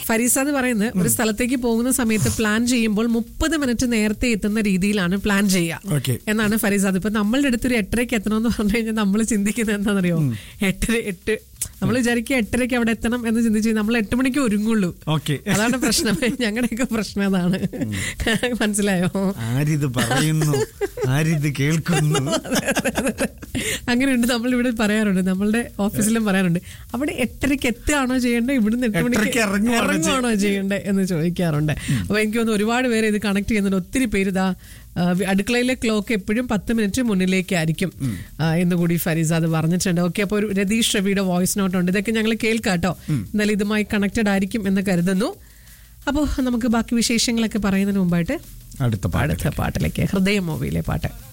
ഫരീസ എന്ന് പറയുന്നത് ഒരു സ്ഥലത്തേക്ക് പോകുന്ന സമയത്ത് പ്ലാൻ ചെയ്യുമ്പോൾ മുപ്പത് മിനിറ്റ് നേരത്തെ എത്തുന്ന രീതിയിലാണ് പ്ലാൻ ചെയ്യുക ഓക്കെ എന്നാണ് ഫരീസാദ് ഇപ്പൊ നമ്മളുടെ അടുത്ത് ഒരു എട്ടരയ്ക്ക് എത്തണമെന്ന് പറഞ്ഞു കഴിഞ്ഞാൽ നമ്മൾ ചിന്തിക്കുന്നത് എന്താണെന്നറിയോ എട്ടര എട്ട് നമ്മൾ വിചാരിക്കുക എട്ടരയ്ക്ക് അവിടെ എത്തണം എന്ന് ചിന്തിച്ച് നമ്മൾ എട്ട് മണിക്ക് ഒരുങ്ങുള്ളൂ ഓക്കെ അതാണ് പ്രശ്നം ഞങ്ങളുടെയൊക്കെ പ്രശ്നം അതാണ് മനസ്സിലായോ ആരിത് പറയുന്നു ആരിത് കേൾക്കുന്നു അങ്ങനെയുണ്ട് നമ്മൾ ഇവിടെ പറയാറുണ്ട് നമ്മളുടെ ഓഫീസിലും പറയാറുണ്ട് അവിടെ എട്ടരയ്ക്ക് എത്തുകയാണോ ചെയ്യേണ്ടത് ഇവിടുന്ന് എട്ട് മണിക്ക് എട്ടരയ്ക്ക് ഇറങ്ങുവാണോ ഇറങ്ങുവാണോ ചെയ്യേണ്ടത് എന്ന് ചോദിക്കാറുണ്ട് അപ്പൊ എനിക്ക് തോന്നുന്നു ഒരുപാട് പേര് ഇത് കണക്ട് ചെയ്യുന്നുണ്ട് ഒത്തിരി പേര് ഇതാ ആ, അടുക്കളയിലെ ക്ലോക്ക് എപ്പോഴും പത്ത് മിനിറ്റ് മുന്നിലേക്കായിരിക്കും ആ, എന്ന് കൂടി ഫരീസാദ് പറഞ്ഞിട്ടുണ്ട് ഓക്കെ അപ്പോൾ ഒരു രതീഷ് രവിയുടെ വോയിസ് നോട്ട് ഉണ്ട് ഇതൊക്കെ ഞങ്ങൾ കേൾക്കാം കേട്ടോ എന്നാലും ഇതുമായി കണക്റ്റഡ് ആയിരിക്കും എന്ന് കരുതുന്നു അപ്പോൾ നമുക്ക് ബാക്കി വിശേഷങ്ങളൊക്കെ പറയുന്നതിന് മുമ്പായിട്ട് അടുത്ത പാട്ട് അടുത്ത പാട്ടിലേക്ക് ഹൃദയം മൂവിയിലെ പാട്ട്